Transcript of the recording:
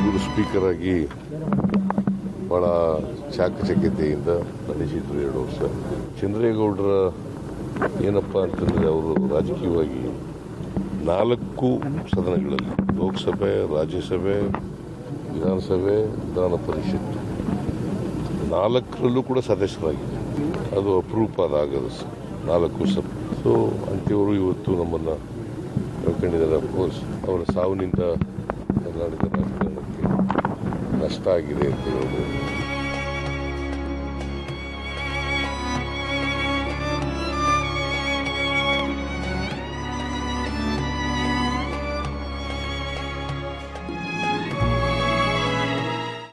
ಇವರು ಸ್ಪೀಕರ್ ಆಗಿ ಬಹಳ ಚಾಕಚಕ್ಯತೆಯಿಂದ ನಡೆಸಿದ್ರು ಎರಡು ವರ್ಷ ಚಂದ್ರೇಗೌಡರ ಏನಪ್ಪ ಅಂತಂದ್ರೆ ಅವರು ರಾಜಕೀಯವಾಗಿ ನಾಲ್ಕು ಸದನಗಳಲ್ಲಿ ಲೋಕಸಭೆ ರಾಜ್ಯಸಭೆ ವಿಧಾನಸಭೆ ವಿಧಾನ ಪರಿಷತ್ ನಾಲ್ಕರಲ್ಲೂ ಕೂಡ ಸದಸ್ಯರಾಗಿದೆ ಅದು ಅಪರೂಪ ಅದಾಗದು ಸ- ನಾಲ್ಕು ಸಬ್ ಸೊ ಅಂತ್ಯವರು ಇವತ್ತು ನಮ್ಮನ್ನು ಕಳ್ಕೊಂಡಿದ್ದಾರೆ ಅಫ್ಕೋರ್ಸ್ ಅವರ ಸಾವಿನಿಂದ ಕರ್ನಾಟಕ ರಾಜಕಾರಣಕ್ಕೆ ನಷ್ಟ ಆಗಿದೆ ಅಂತ ಹೇಳ್ಬೋದು